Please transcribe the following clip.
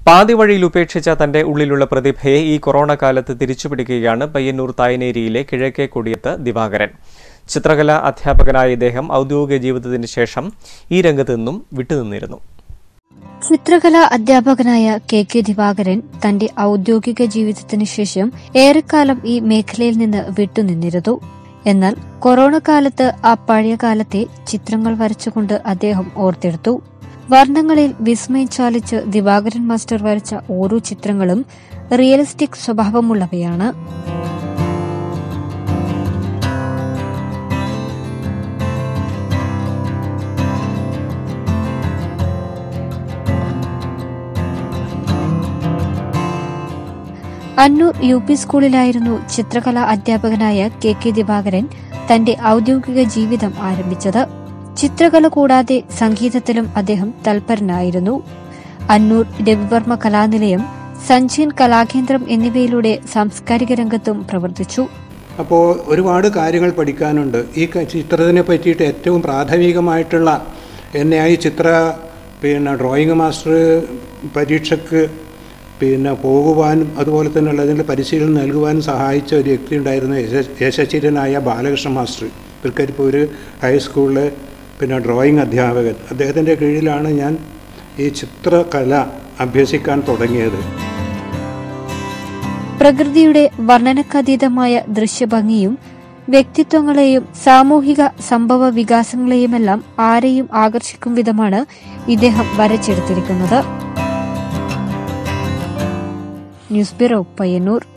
പാതി വഴിയിൽ ഉപേക്ഷിച്ച തന്റെ ഉള്ളിലുള്ള പ്രതിഭയെ ഈ കൊറോണ കാലത്ത് തിരിച്ചുപിടിക്കുകയാണ് പയ്യന്നൂർ തായനേരിയിലെ കിഴക്കേ കൊടിയത്ത് ദിവാകരൻ ചിത്രകലാ അധ്യാപകനായ ഇദ്ദേഹം ഔദ്യോഗിക ജീവിതത്തിന് ശേഷം ഈ രംഗത്ത് നിന്നും വിട്ടുനിന്നിരുന്നു ചിത്രകലാ അധ്യാപകനായ കെ കെ ദിവാകരൻ തന്റെ ഔദ്യോഗിക ജീവിതത്തിന് ശേഷം ഏറെക്കാലം ഈ മേഖലയിൽ നിന്ന് വിട്ടുനിന്നിരുന്നു എന്നാൽ കൊറോണ കാലത്ത് ആ പഴയ കാലത്തെ ചിത്രങ്ങൾ വരച്ചുകൊണ്ട് അദ്ദേഹം ഓർത്തെടുത്തു വർണ്ണങ്ങളിൽ വിസ്മയം ചാലിച്ച് ദിവാകരൻ മാസ്റ്റർ വരച്ച ഓരോ ചിത്രങ്ങളും റിയലിസ്റ്റിക് സ്വഭാവമുള്ളവയാണ് അന്നൂർ യു പി സ്കൂളിലായിരുന്നു ചിത്രകലാ അധ്യാപകനായ കെ കെ ദിവാകരൻ തന്റെ ഔദ്യോഗിക ജീവിതം ആരംഭിച്ചത് ചിത്രകല കൂടാതെ സംഗീതത്തിലും അദ്ദേഹം തൽപരനായിരുന്നു അന്നൂർ രവിവർമ്മ കലാനിലയം സഞ്ജീൻ കലാകേന്ദ്രം എന്നിവയിലൂടെ സാംസ്കാരിക രംഗത്തും പ്രവർത്തിച്ചു അപ്പോൾ ഒരുപാട് കാര്യങ്ങൾ പഠിക്കാനുണ്ട് ഈ ക- ചിത്രത്തിനെ പറ്റിയിട്ട് ഏറ്റവും പ്രാഥമികമായിട്ടുള്ള എന്നെ ഈ ചിത്ര പിന്നെ ഡ്രോയിങ് മാസ്റ്റർ പരീക്ഷയ്ക്ക് പിന്നെ പോകുവാനും അതുപോലെ തന്നെ അതിൻ്റെ പരിശീലനം നൽകുവാനും സഹായിച്ച ഒരു വ്യക്തി ഉണ്ടായിരുന്നു യശ- യശസ്വരനായ ബാലകൃഷ്ണ മാസ്റ്റർ തൃക്കരിപ്പൂർ ഹൈസ്കൂളിലെ പിന്നെ ഡ്രോയിങ് അധ്യാപകൻ അദ്ദേഹത്തിൻ്റെ കീഴിലാണ് ഞാൻ ഈ ചിത്രകല അഭ്യസിക്കാൻ തുടങ്ങിയത് പ്രകൃതിയുടെ വർണ്ണനക്കതീതമായ ദൃശ്യഭംഗിയും വ്യക്തിത്വങ്ങളെയും സാമൂഹിക സംഭവ വികാസങ്ങളെയുമെല്ലാം ആരെയും ആകർഷിക്കും വിധമാണ് ഇദ്ദേഹം വരച്ചെടുത്തിരിക്കുന്നത് ന്യൂസ് ബ്യൂറോ പയ്യന്നൂർ